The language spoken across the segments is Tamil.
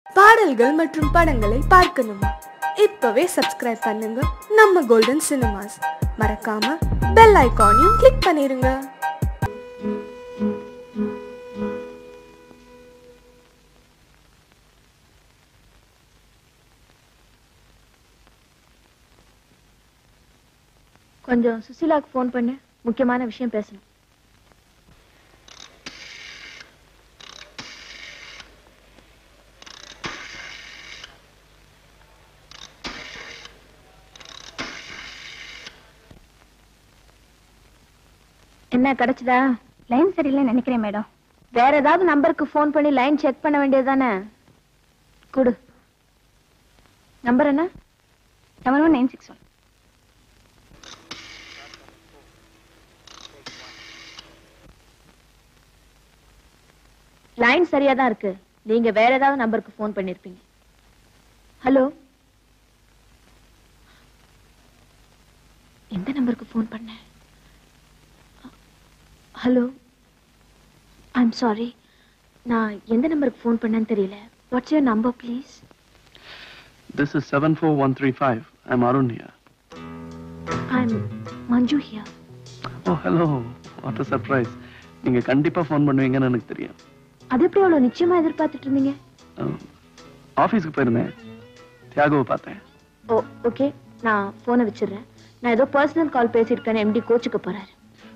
பாடல்கள் மற்றும் படங்களை பார்க்கணுமா இப்பவே சப்ஸ்கிரைப் பண்ணுங்க நம்ம கோல்டன் சினிமாஸ் மறக்காம பெல் ஐகானையும் கிளிக் பண்ணிருங்க கொஞ்சம் சுசிலாக்கு ஃபோன் பண்ணு முக்கியமான விஷயம் பேசணும் என்ன கிடைச்சதா லைன் சரியில்லைன்னு நினைக்கிறேன் மேடம் வேற ஏதாவது நம்பருக்கு ஃபோன் பண்ணி லைன் செக் பண்ண வேண்டியதுதானே கொடு நம்பர் என்ன seven one nine six one line சரியா தான் இருக்கு நீங்க வேற ஏதாவது நம்பருக்கு ஃபோன் பண்ணிருப்பீங்க ஹலோ எந்த நம்பருக்கு ஃபோன் பண்ண ஹலோ ஐம் சாரி நான் எந்த நம்பருக்கு ஃபோன் பண்ணேன்னு தெரியல what's your number please This is 74135. I'm Arun here. I'm Manju here Oh, hello. What a surprise. நீங்க கண்டிப்பா ஃபோன் பண்ணுவீங்கன்னு எனக்கு தெரியும் அது எப்படி அவ்வளவு நிச்சயமா எதிர்பார்த்துட்டு இருந்தீங்க ஆஃபீஸ்க்கு போயிருந்தேன் தியாகுவை பார்த்தேன் ஓ ஓகே நான் போனை வச்சிடுறேன் நான் ஏதோ பர்சனல் கால் பேசியிருக்கேன்னு எம்டி கோச்சுக்க போறாரு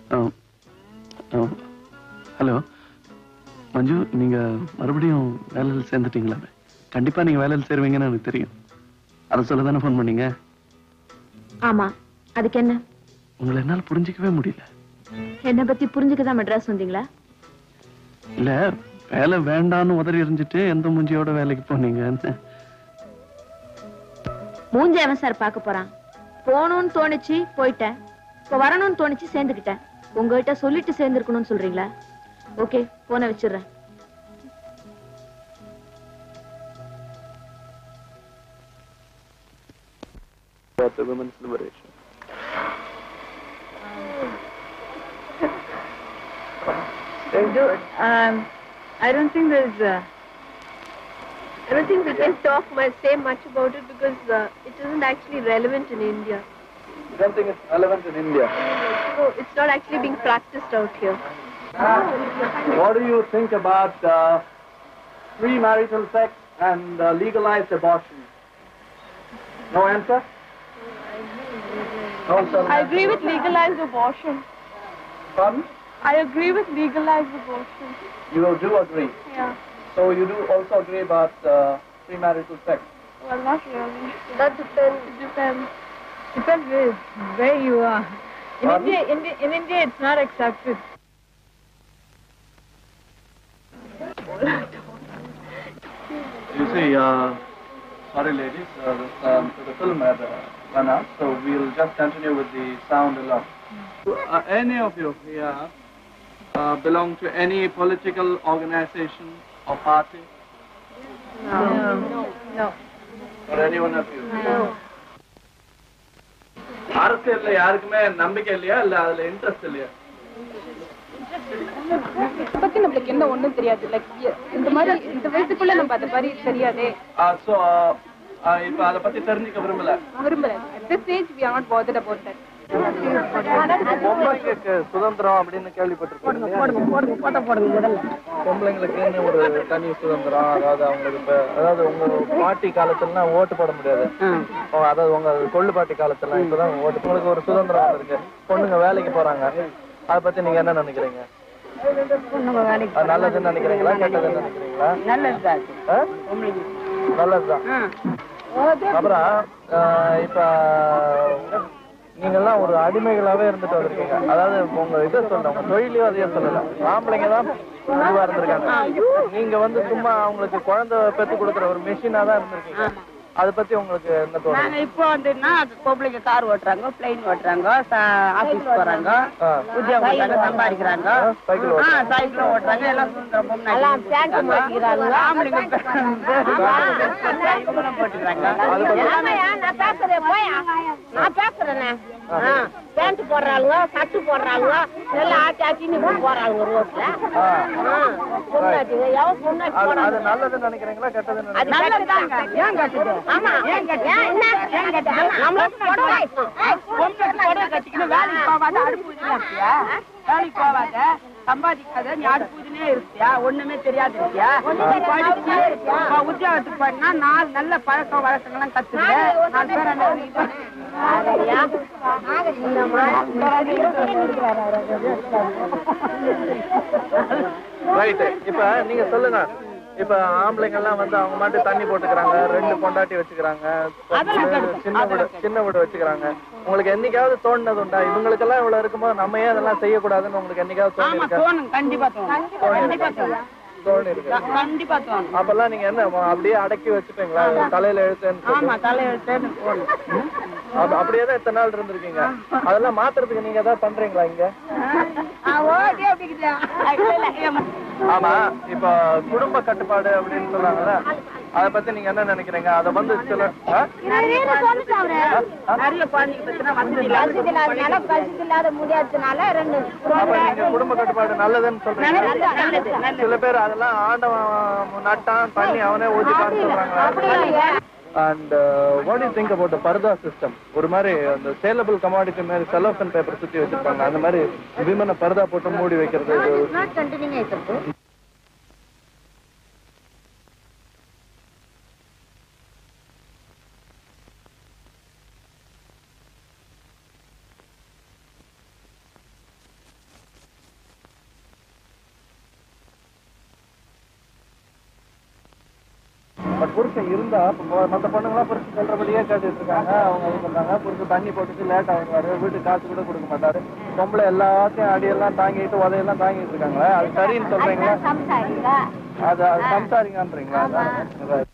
ஹலோ மஞ்சு நீங்க மறுபடியும் வேலையில் சேர்ந்துட்டீங்களா கண்டிப்பா நீங்க வேலையில் சேருவீங்கன்னு எனக்கு தெரியும் அதை சொல்ல தானே ஃபோன் பண்ணீங்க ஆமா அதுக்கு என்ன உங்களை என்னால் புரிஞ்சிக்கவே முடியல என்னை பத்தி புரிஞ்சுக்க தான் மெட்ராஸ் வந்தீங்களா இல்ல வேலை வேண்டான்னு உதறி எறிஞ்சிட்டு எந்த மூஞ்சியோட வேலைக்கு போனீங்கன்னு மூஞ்சி அவன் சார் பார்க்க போறான் போகணும்னு தோணுச்சு போயிட்டேன் இப்போ வரணும்னு தோணுச்சு சேர்ந்துக்கிட்டேன் உங்ககிட்ட சொல்லிட்டு சேர்ந்துருக்கணும்னு சொல்றீங்களா ஓகே போனை வச்சிடுறேன் about the women's liberation. Um, I don't think there's. Uh, I don't think we can talk much, say much about it because uh, it isn't actually relevant in India. You don't think it's relevant in India? So it's not actually being practiced out here. What do you think about uh, premarital sex and uh, legalized abortion? No answer? No, sir. I agree with legalized abortion. Pardon? I agree with legalized abortion. You do agree. Yeah. So you do also agree about uh, premarital sex? Well, not really. That depends. It depends. Depends where, where you are. In Pardon? India, India, in India, it's not accepted. You see, uh, sorry ladies, uh, this, um, the film had uh, run out, so we'll just continue with the sound alone. Uh, any of you here uh, belong to any political organization or party? No. No. No. Or any one of you? அரசியல்ல யாருக்குமே நம்பிக்கை இல்லையா இல்ல அதுல இன்ட்ரெஸ்ட் இல்லையா பத்தி நம்மளுக்கு என்ன ஒண்ணும் தெரியாது லைக் இந்த மாதிரி இந்த வயசுக்குள்ள நம்ம அத மாதிரி தெரியாதே சோ இப்ப அத பத்தி தெரிஞ்சுக்க விரும்பல விரும்பல at this age we are not bothered about that பொம்பளைங்களுக்கு சுதந்திரம் அப்படின்னு கேள்விப்பட்டிருக்கோம் பொம்பளைங்களுக்குன்னு ஒரு தனி சுதந்திரம் அதாவது அவங்களுக்கு இப்ப அதாவது உங்க பாட்டி காலத்துலலாம் ஓட்டு போட முடியாது ஓ, அதாவது உங்க கொள்ளு பாட்டி காலத்துலாம் இப்பதான் ஓட்டு உங்களுக்கு ஒரு சுதந்திரம் வந்திருக்கு பொண்ணுங்க வேலைக்கு போறாங்க அத பத்தி நீங்க என்ன நினைக்கிறீங்க அது நல்லதுன்னு நினைக்கிறீங்களா கெட்டதுன்னு நினைக்கிறீங்களா ஆ? நல்லதுதான் அப்புறம் ஆஹ், இப்ப நீங்கெல்லாம் ஒரு அடிமைகளாவே இருந்துட்டு வந்திருக்கீங்க அதாவது உங்க இதை சொல்றேன் உங்க தொழிலையும் அதையே சொல்லல ஆம்பளைங்க தான் இதுவா இருந்திருக்காங்க நீங்க வந்து சும்மா அவங்களுக்கு குழந்தை பெத்து கொடுக்குற ஒரு மெஷினா தான் இருந்திருக்கீங்க அத பத்தி உங்களுக்கு என்ன தோணுது நாங்க இப்போ வந்துன்னா பொம்பளைங்க கார் ஓட்டுறாங்க பிளைன் ஓட்டுறாங்க ஆபீஸ் போறாங்க ஆ. உத்தியோகம் பண்றாங்க சம்பாதிக்கிறாங்க ஆ, சைக்கிள் ஆ, ஓட்டுறீங்க. சைக்கிள் ஓட்டுறாங்க எல்லாம் சுதந்திரம் பொம்மை ஆம்பளைங்க இவங்களும் போட்டுக்கிறாங்க அது பத்தி- நான் பேசுறேன் போயா நான் பேசுறேனே பேண்ட் போடுறாளுங்க சட்டு போடுறாளுங்க நல்லா ஆட்டி ஆட்டின்னு இப்படி போறாளுங்க ரோட்ல ஆ. பொண்ணாட்டிங்க எவன் பொண்ணாட்டி அது போறாங்க அது நல்லதுன்னு நினைக்கிறீங்களா கெட்டதுன்னு அது நினைக்கிறீங்களா? நல்லதுதாங்க. ஏன் கட்டுது? ஆமா. ஏன் என்ன? ஏன் கட்டுது? நம்மளுக்கு புடவை. பொண்ணு புடவை கட்டிக்கின்னு வேலைக்கு போவாத அடுப்பு இதுல இருக்கியா வேலைக்கு போவாத சம்பாதிக்காத நீ அடுப்பு இதுலயே இருக்கியா ஒண்ணுமே தெரியாது இருக்கியா நீ படிச்சு இப்ப உத்தியோகத்துக்கு போனா நாலு நல்ல பழக்க வழக்கங்கள்லாம் கத்துக்க நாலு பேர் அந்த இது ஆகலையா? இந்த மாதிரி ரைட் இப்ப நீங்க சொல்லுங்க இப்ப ஆம்பளைங்க எல்லாம் வந்து அவங்க மட்டும் தண்ணி போட்டுக்கிறாங்க ரெண்டு பொண்டாட்டி வச்சுக்கிறாங்க சின்ன வீடு சின்ன வீடு வச்சுக்கிறாங்க உங்களுக்கு என்னைக்காவது தோணுனது உண்டா இவங்களுக்கெல்லாம் இவ்வளவு இருக்கும்போது நம்ம ஏன் அதெல்லாம் செய்யக்கூடாதுன்னு உங்களுக்கு என்னைக்காவது தோணி ஆமா இருக்கா தோணும் கண்டிப்பா தோணும் கண்டிப்பா தோணும் தோணி இருக்கு கண்டிப்பா தோணும் அப்பெல்லாம் நீங்க என்ன அப்படியே அடக்கி வச்சுப்பீங்களா தலையில எழுத்துன்னு சொல்லி? ஆமா தலையெழுத்தேன்னு தோணும் அப்ப- அப்படியே தான் இத்தனை நாள் இருந்திருக்கீங்க அதெல்லாம் மாத்துறதுக்கு நீங்க ஏதாவது பண்றீங்களா இங்க ஓகே அப்படிக்குதா இல்ல இல்ல ஏன் ஆமா இப்ப குடும்ப கட்டுப்பாடு அப்படின்னு சொல்றாங்கல்ல அத பத்தி நீங்க என்ன நினைக்கிறீங்க அத வந்து சில ஆ? நிறைய சொல்லிட்டு அவரு நிறைய குழந்தைங்க பத்தினா வந்து வசதி இல்லாதனால வசதி இல்லாத முடியாததுனால ரெண்டு அப்ப நீங்க குடும்ப கட்டுப்பாடு நல்லதுன்னு சொல்றீங்க நல்லது நல்லது சில பேர் அதெல்லாம் ஆண்டவன் நட்டான் பண்ணி அவனே ஊதிப்பான்னு அப்படி சொல்றாங்க இல்லையே and what you think about purdah system ஒரு மாதிரி அந்த சேலபிள் கமாடிட்டி மாதிரி செலோஃபன் பேப்பர் சுத்தி வச்சிருப்பாங்க அந்த மாதிரி விமனை பர்தா போட்டு மூடி வைக்கிறது இது நாட் கண்டினியூ ஆயிட்டு பட் புருஷன் இருந்தா இப்ப மத்த பொண்ணுங்களாம் புருஷன் சொல்றபடியே கேட்டுட்டு இருக்காங்க அவங்க இது பண்றாங்க புருஷன் தண்ணி போட்டுட்டு லேட்டா வருவாரு வீட்டுக்கு காசு கூட கொடுக்க மாட்டாரு பொம்பளை எல்லாத்தையும் அடியெல்லாம் தாங்கிட்டு உதையெல்லாம் தாங்கிட்டு இருக்காங்களே அது சரின்னு சொல்றீங்களா சம்சாரிங்களா அது அது சம்சாரிங்கன்றீங்களா அதான். Right.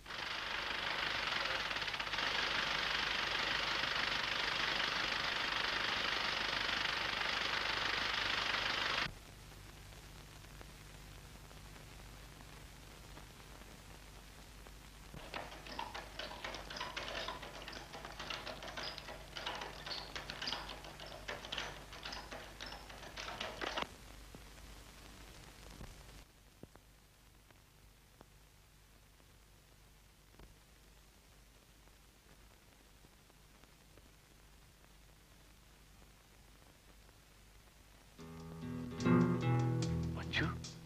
மஞ்சு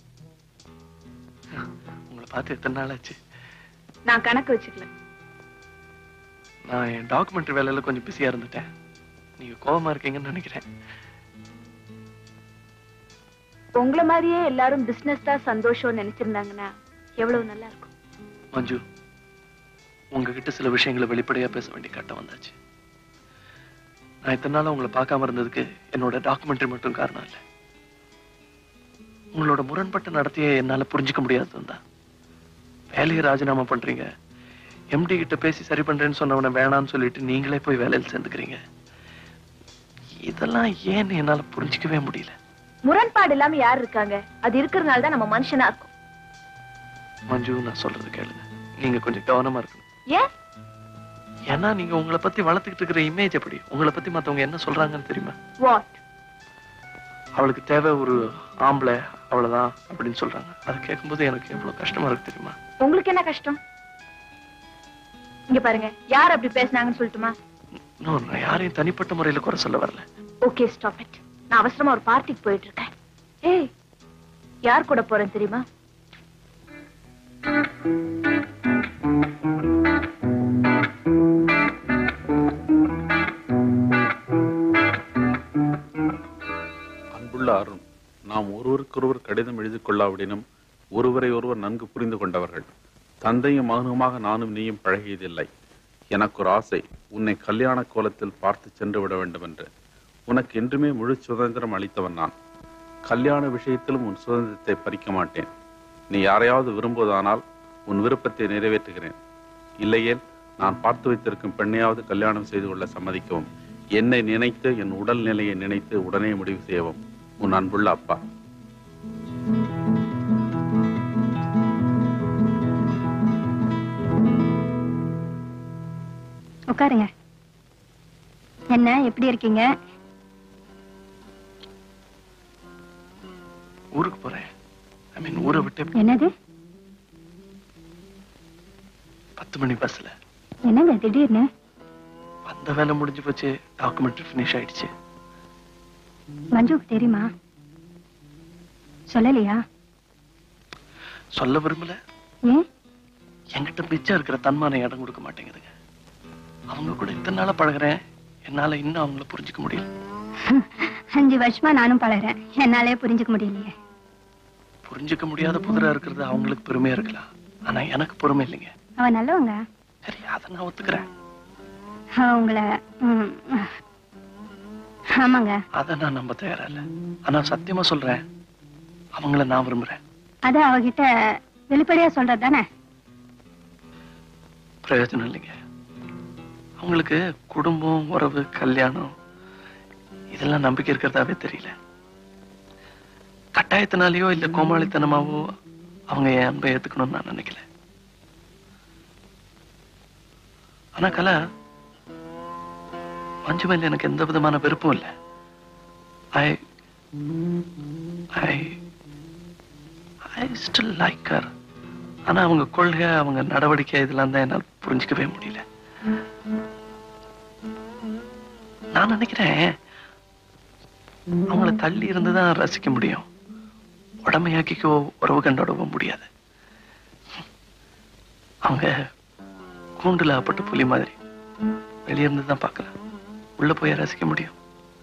உங்களை பார்த்து எத்தனை நாள் ஆச்சு நான் கணக்கு வச்சுக்கல நான் என் டாக்குமெண்ட்ரி வேலையில கொஞ்சம் பிஸியா இருந்துட்டேன் நீங்க கோவமா இருக்கீங்கன்னு நினைக்கிறேன் உங்களை மாதிரியே எல்லாரும் பிசினஸ் தான் சந்தோஷம் நினைச்சிருந்தாங்கன்னா எவ்வளவு நல்லா இருக்கும் மஞ்சு உங்ககிட்ட சில விஷயங்களை வெளிப்படையா பேச வேண்டிய கட்டம் வந்தாச்சு நான் இத்தனை நாளா உங்களை பார்க்காம இருந்ததுக்கு என்னோட டாக்குமெண்ட்ரி மட்டும் காரணம் இல்லை உங்களோட முரண்பட்ட நடத்தையை என்னால புரிஞ்சுக்க முடியாதது தான் வேலையை ராஜினாமா பண்றீங்க எம்டி கிட்ட பேசி சரி பண்றேன்னு சொன்னவனை வேணாம்னு சொல்லிட்டு நீங்களே போய் வேலையில் சேர்ந்துக்கிறீங்க இதெல்லாம் ஏன்னு என்னால புரிஞ்சுக்கவே முடியல முரண்பாடு இல்லாம யார் இருக்காங்க அது இருக்கிறதுனால தான் நம்ம மனுஷனா இருக்கும் மஞ்சு நான் சொல்றது கேளுங்க நீங்க கொஞ்சம் கவனமா இருக்கணும் ஏன் ஏன்னா நீங்க உங்களை பத்தி வளர்த்துக்கிட்டு இருக்கிற இமேஜ் எப்படி உங்களை பத்தி மத்தவங்க என்ன சொல்றாங்கன்னு தெரியுமா வாட் அவளுக்கு தேவை ஒரு ஆம்பளை அவ்வளவுதான் அப்படின்னு சொல்றாங்க அதை கேட்கும்போது எனக்கு எவ்வளவு கஷ்டமா இருக்கு தெரியுமா உங்களுக்கு என்ன கஷ்டம் இங்க பாருங்க யார் அப்படி பேசுனாங்கன்னு சொல்லட்டுமா இன்னும் நான் யாரையும் தனிப்பட்ட முறையில குறை சொல்ல வரல ஓகே ஸ்டாப் இட் நான் அவசரமா ஒரு பார்ட்டிக்கு போயிட்டு இருக்கேன் ஏய் யார் கூட போறேன் தெரியுமா அன்புள்ள அருண் நாம் ஒருவருக்கொருவர் கடிதம் எழுதி கொள்ளாவிடினும் ஒருவரை ஒருவர் நன்கு புரிந்து கொண்டவர்கள் தந்தையும் மகனுமாக நானும் நீயும் பழகியதில்லை எனக்கு ஒரு ஆசை உன்னை கல்யாண கோலத்தில் பார்த்து சென்று விட வேண்டும் என்று உனக்கு என்றுமே முழு சுதந்திரம் அளித்தவன் நான் கல்யாண விஷயத்திலும் உன் சுதந்திரத்தை பறிக்க மாட்டேன் நீ யாரையாவது விரும்புவதானால் உன் விருப்பத்தை நிறைவேற்றுகிறேன் இல்லையேல் நான் பார்த்து வைத்திருக்கும் பெண்ணையாவது கல்யாணம் செய்து கொள்ள சம்மதிக்கவும் என்னை நினைத்து என் உடல் நிலையை நினைத்து உடனே முடிவு செய்யவும் உன் அன்புள்ள அப்பா உட்காருங்க என்ன எப்படி இருக்கீங்க ஊருக்கு போறேன் ஐ மீன் ஊரை விட்டு என்னது பத்து மணி பஸ்ல என்னங்க திடீர்னு அந்த வேலை முடிஞ்சு போச்சு டாக்குமெண்ட்ரி ஃபினிஷ் ஆயிடுச்சு மஞ்சுவுக்கு தெரியுமா சொல்லலையா சொல்ல விரும்பல ஏன் என்கிட்ட மிச்சம் இருக்கிற தன்மான இடம் கொடுக்க மாட்டேங்குதுங்க அவங்க கூட இத்தனை நாளா பழகுறேன் என்னால இன்னும் அவங்கள புரிஞ்சுக்க முடியல அஞ்சு வருஷமா நானும் பழகுறேன் என்னாலே புரிஞ்சுக்க முடியலையே புரிஞ்சுக்க முடியாத புதிரா இருக்கிறது அவங்களுக்கு பெருமையா இருக்கலாம் ஆனா எனக்கு பொறுமை இல்லைங்க அவ நல்லவங்க சரி அதை நான் ஒத்துக்கிறேன் அவ உங்களை ம், ஆமாங்க அதை நான் நம்ப தயாரா இல்ல ஆனா சத்தியமா சொல்றேன் அவங்கள நான் விரும்புறேன் அத அவகிட்ட வெளிப்படையா சொல்றது தானே பிரயோஜனம் இல்லைங்க அவங்களுக்கு குடும்பம் உறவு கல்யாணம் இதெல்லாம் நம்பிக்கை இருக்கிறதாவே தெரியல கட்டாயத்தினாலேயோ இல்ல கோமாளித்தனமாவோ அவங்க என் அன்பை ஏத்துக்கணும்னு நான் நினைக்கல ஆனா கலா மஞ்சு மேல எனக்கு எந்த விதமான வெறுப்பும் இல்லை I I I still like her ஆனா அவங்க கொள்கை அவங்க நடவடிக்கை இதெல்லாம் தான் என்னால் புரிஞ்சுக்கவே முடியல நான் நினைக்கிறேன் அவங்கள தள்ளி இருந்து தான் ரசிக்க முடியும் உடமையாக்கிக்கோ உறவு கண்டோடவோ முடியாது அவங்க கூண்டுல அப்பட்ட புலி மாதிரி வெளிய இருந்து தான் பார்க்கலாம் உள்ள போய் ரசிக்க முடியும்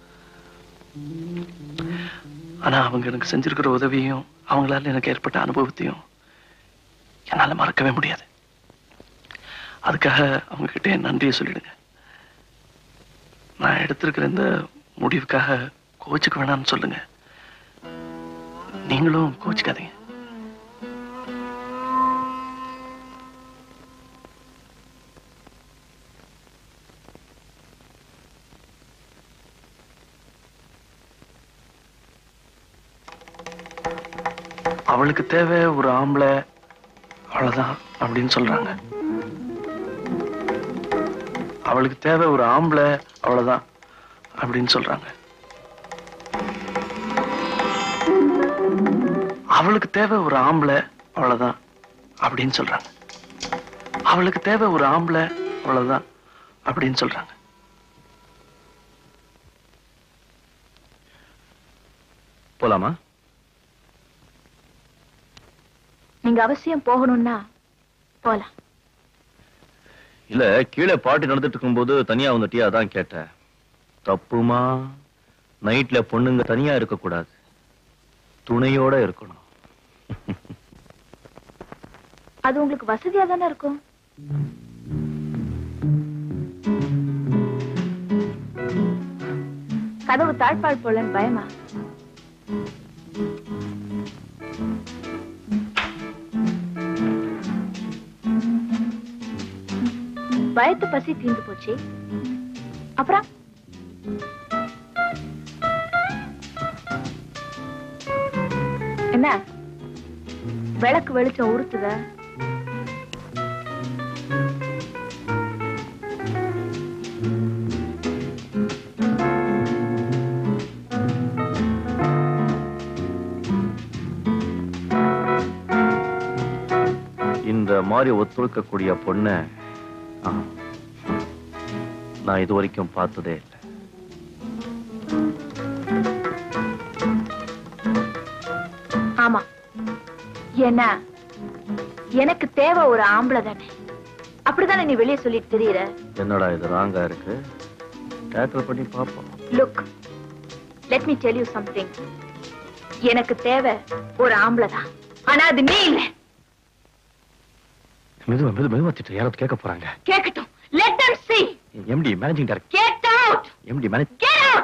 ஆனா அவங்க எனக்கு செஞ்சிருக்கிற உதவியும் அவங்களால எனக்கு ஏற்பட்ட அனுபவத்தையும் என்னால மறக்கவே முடியாது அதுக்காக அவங்க கிட்ட என் நன்றியை சொல்லிடுங்க நான் எடுத்திருக்கிற இந்த முடிவுக்காக கோச்சுக்க வேணாம்னு சொல்லுங்க நீங்களும் கோச்சுக்காதீங்க அவளுக்கு தேவை ஒரு ஆம்பளை அவ்வளவுதான் அப்படின்னு சொல்றாங்க அவளுக்கு தேவை ஒரு ஆம்பளை அவ்வளவுதான் அப்படின்னு சொல்றாங்க அவளுக்கு தேவை ஒரு ஆம்பளை அவ்வளவுதான் அப்படின்னு சொல்றாங்க அவளுக்கு தேவை ஒரு ஆம்பளை அவ்வளவுதான் அப்படின்னு சொல்றாங்க போலாமா நீங்க அவசியம் போகணும்னா போலாம் இல்ல கீழே பாட்டி நடந்துட்டு இருக்கும்போது தனியா வந்துட்டியா அதான் கேட்டேன் தப்புமா நைட்ல பொண்ணுங்க தனியா இருக்க கூடாது துணையோட இருக்கணும் அது உங்களுக்கு வசதியா தானே இருக்கும் கதவு தாழ்பாள் போலன்னு பயமா பயத்து பசி தீர்ந்து போச்சு அப்புறம் என்ன விளக்கு வெளிச்சம் உறுத்துத இந்த மாதிரி ஒத்துழைக்கக்கூடிய பொண்ண நான் இது வரைக்கும் பார்த்ததே இல்லை ஆமா என்ன எனக்கு தேவை ஒரு ஆம்பளை தானே அப்படிதானே நீ வெளியே சொல்லிட்டு தெரியற என்னடா இது ராங்கா இருக்கு டேக்கிள் பண்ணி பார்ப்போம் look let me tell you something எனக்கு தேவை ஒரு ஆம்பளை தான் ஆனா அது நீ இல்ல மெதுவா மெது மெதுவா திட்டு யாராவது கேட்க போறாங்க கேட்கட்டும் let them see MD managing director get out MD manage get out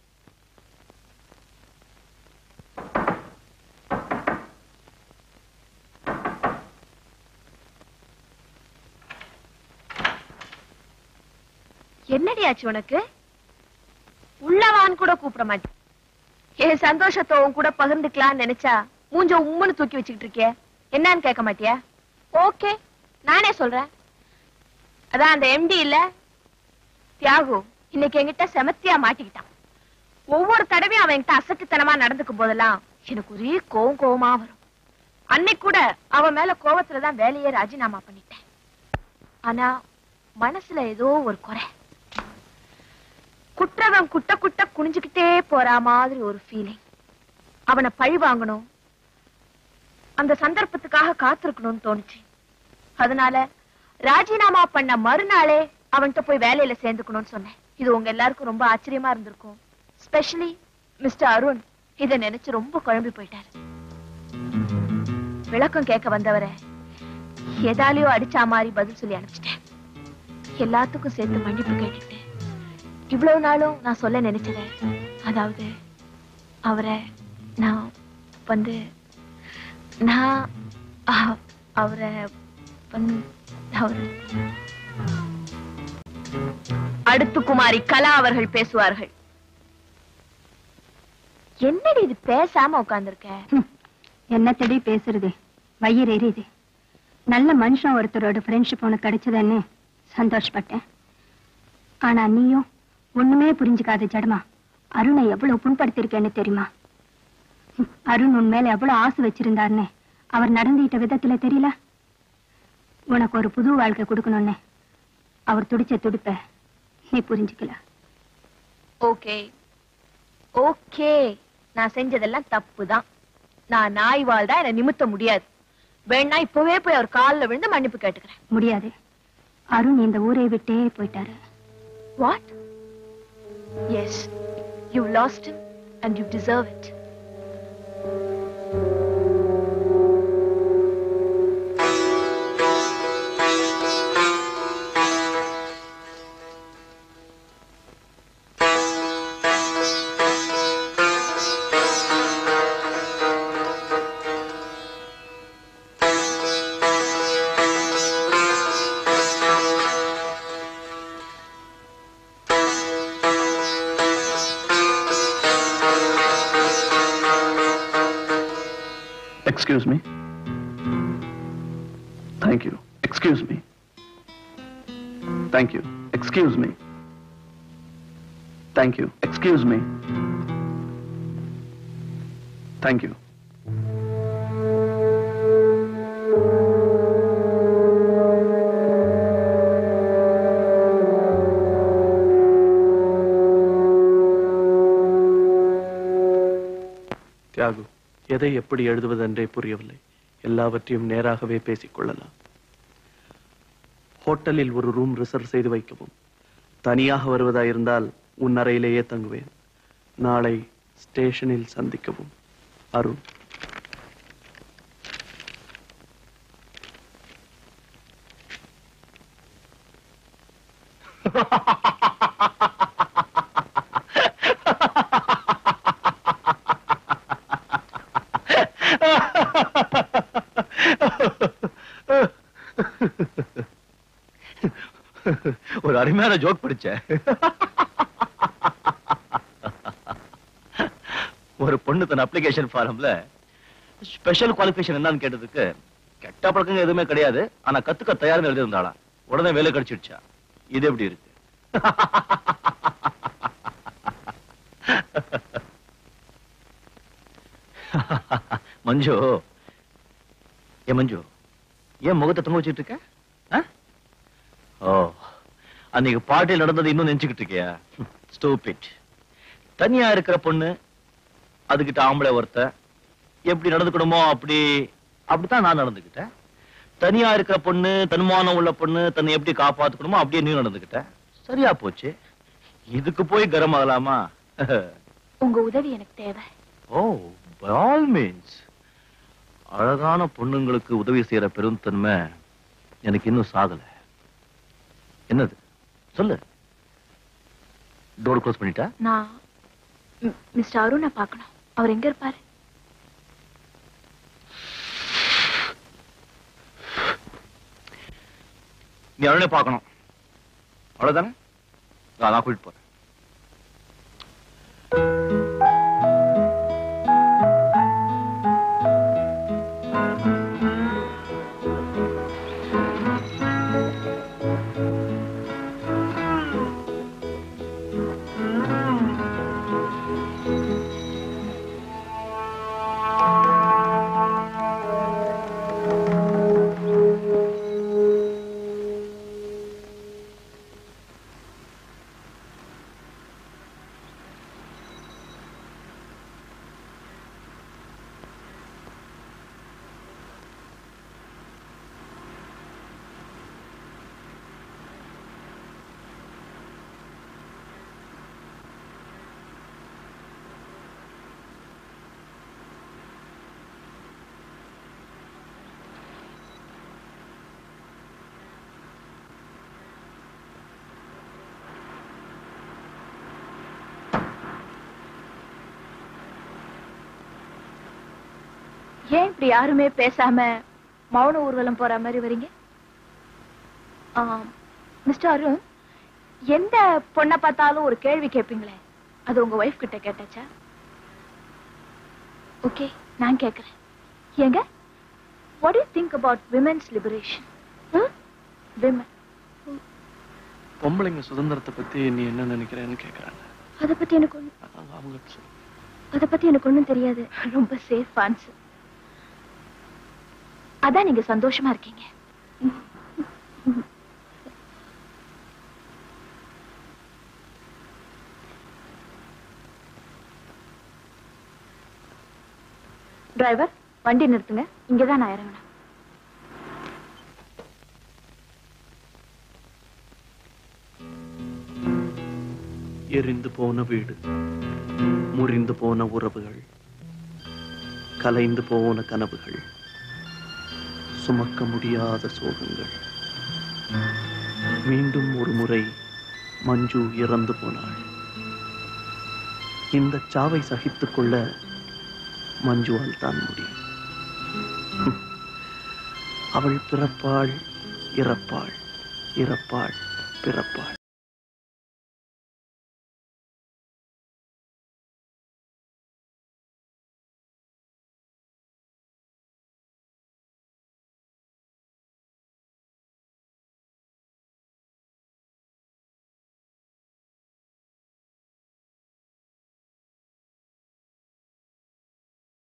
என்னடி ஆச்சு உனக்கு உள்ளவான்னு கூட கூப்பிட மாட்டேன் என் சந்தோஷத்தை உன் கூட பகிர்ந்துக்கலாம்னு நினைச்சா மூஞ்ச உம்முன்னு தூக்கி வச்சுக்கிட்டு இருக்கிய என்னன்னு கேட்க மாட்டியா ஓகே நானே சொல்றேன் அதான் அந்த எம்டி இல்ல தியாகு இன்னைக்கு என்கிட்ட செமத்தியா மாட்டிக்கிட்டான் ஒவ்வொரு தடவையும் அவன் என்கிட்ட அசட்டுத்தனமா நடந்துக்கும் போதெல்லாம் எனக்கு ஒரே கோவம் கோவமா வரும் அன்னைக்கு கூட அவன் மேல கோவத்துலதான் வேலையே ராஜினாமா பண்ணிட்டேன் ஆனா மனசுல ஏதோ ஒரு குறை குற்றவன் குட்ட குட்ட குனிஞ்சுக்கிட்டே போற மாதிரி ஒரு ஃபீலிங் அவனை பழி வாங்கணும் அந்த சந்தர்ப்பத்துக்காக காத்திருக்கணும்னு தோணுச்சு அதனால ராஜினாமா பண்ண மறுநாளே அவன்கிட்ட போய் வேலையில சேர்ந்துக்கணும்னு சொன்னேன் இது உங்க எல்லாருக்கும் ரொம்ப ஆச்சரியமா இருந்திருக்கும் ஸ்பெஷலி மிஸ்டர் அருண் இத நினைச்சு ரொம்ப குழம்பி போயிட்டாரு விளக்கம் கேட்க வந்தவரை எதாலையோ அடிச்சா மாதிரி பதில் சொல்லி அனுப்பிச்சிட்டேன் எல்லாத்துக்கும் சேர்த்து மன்னிப்பு கேட்டுட்டு இவ்வளவு நாளும் நான் சொல்ல நினைச்சத அதாவது அவரை நான் வந்து நான் அ- அவரை வந்து அவரை அடுத்து குமாரி கலா அவர்கள் பேசுவார்கள் என்னடி இது பேசாம உட்கார்ந்திருக்க என்னத்தடி பேசுறது வயிறு எரியுது நல்ல மனுஷன் ஒருத்தரோட ஃப்ரெண்ட்ஷிப் உனக்கு கிடைச்சதுன்னு சந்தோஷப்பட்டேன் ஆனா நீயும் ஒண்ணுமே புரிஞ்சுக்காத ஜடமா அருணை எவ்வளவு புண்படுத்திருக்கேன்னு தெரியுமா ஹம், அருண் உன் மேல எவ்வளவு ஆசை வச்சிருந்தாருன்னு அவர் நடந்துகிட்ட விதத்துல தெரியல உனக்கு ஒரு புது வாழ்க்கை கொடுக்கணும்னு அவர் துடிச்ச துடிப்ப நீ புரிஞ்சுக்கல ஓகே ஓகே நான் செஞ்சதெல்லாம் தப்புதான் நான் நாய் வாழ்தா என்ன நிமித்த முடியாது வேணா இப்பவே போய் அவர் கால்ல விழுந்து மன்னிப்பு கேட்டுக்கிறேன் முடியாது அருண் இந்த ஊரை விட்டே போயிட்டாரு what is you lost him and you deserve it Excuse me. Thank you. Excuse me. Thank you. Excuse me. Thank you. Excuse me. Thank you. Thiyagu எதை எப்படி எழுதுவதென்றே புரியவில்லை எல்லாவற்றையும் நேராகவே பேசிக் கொள்ளலாம் ஹோட்டலில் ஒரு ரூம் ரிசர்வ் செய்து வைக்கவும் தனியாக வருவதாயிருந்தால் உன் அறையிலேயே தங்குவேன் நாளை ஸ்டேஷனில் சந்திக்கவும் அருண் ஒரு அருமையான ஜோக் படிச்சேன் ஒரு பொண்ணு தன் அப்ளிகேஷன் ஃபாரம்ல ஸ்பெஷல் குவாலிஃபிகேஷன் என்னன்னு கேட்டதுக்கு கெட்ட பழக்கங்க எதுவுமே கிடையாது ஆனா கத்துக்க தயார்னு எழுதியிருந்தாளா உடனே வேலை கிடைச்சிடுச்சா இது எப்படி இருக்கு மஞ்சு ஏ மஞ்சு ஏன் முகத்தை தொங்க வச்சுட்டு இருக்க ஆ? ஓ அன்னைக்கு பார்ட்டியில் நடந்தது இன்னும் நினைச்சுக்கிட்டு இருக்கியா ஸ்டூபிட் தனியா இருக்கிற பொண்ணு அதுகிட்ட ஆம்பளை ஒருத்த எப்படி நடந்துக்கணுமோ அப்படி அப்படித்தான் நான் நடந்துக்கிட்டேன் தனியா இருக்கிற பொண்ணு தன்மானம் உள்ள பொண்ணு தன்னை எப்படி காப்பாத்துக்கணுமோ அப்படியே நீ நடந்துக்கிட்ட சரியா போச்சு இதுக்கு போய் கரம் ஆகலாமா உங்க உதவி எனக்கு தேவை ஓ பை ஆல் மீன்ஸ் அழகான பொண்ணுங்களுக்கு உதவி செய்யற பெருந்தன்மை எனக்கு இன்னும் சாகல என்னது சொல்லு டோர் க்ளோஸ் பண்ணிட்டா நான் ம், மிஸ்டர் அருணை பார்க்கணும் அவர் எங்க இருப்பாரு நீ அருணை பார்க்கணும் அவ்வளவுதானே நான் நான் கூட்டிட்டு போறேன் ஏன் இப்படி யாருமே பேசாம மௌன ஊர்வலம் போற மாதிரி வரீங்க மிஸ்டர் அருண் எந்த பொண்ணை பார்த்தாலும் ஒரு கேள்வி கேட்பீங்களே அது உங்க ஒய்ஃப் கிட்ட கேட்டாச்சா ஓகே நான் கேக்குறேன் ஏங்க what you think about women's liberation women பொம்பளைங்க சுதந்திரத்தை பத்தி நீ என்ன நினைக்கிறேன்னு கேக்குறாங்க அத பத்தி எனக்கு ஒண்ணு அவங்க- அவங்களுக்கு சொல்லு. அத பத்தி எனக்கு ஒண்ணும் தெரியாது ரொம்ப சேஃப் ஆன்சர் அதான் நீங்க சந்தோஷமா இருக்கீங்க டிரைவர் வண்டி நிறுத்துங்க இங்கதான் நான் இறங்கணும் எரிந்து போன வீடு முறிந்து போன உறவுகள் கலைந்து போன கனவுகள் சுமக்க முடியாத சோகங்கள் மீண்டும் ஒரு முறை மஞ்சு இறந்து போனாள் இந்த சாவை சகித்துக் கொள்ள மஞ்சுவால் தான் முடியும் ஹம். அவள் பிறப்பாள் இறப்பாள் இறப்பாள் பிறப்பாள்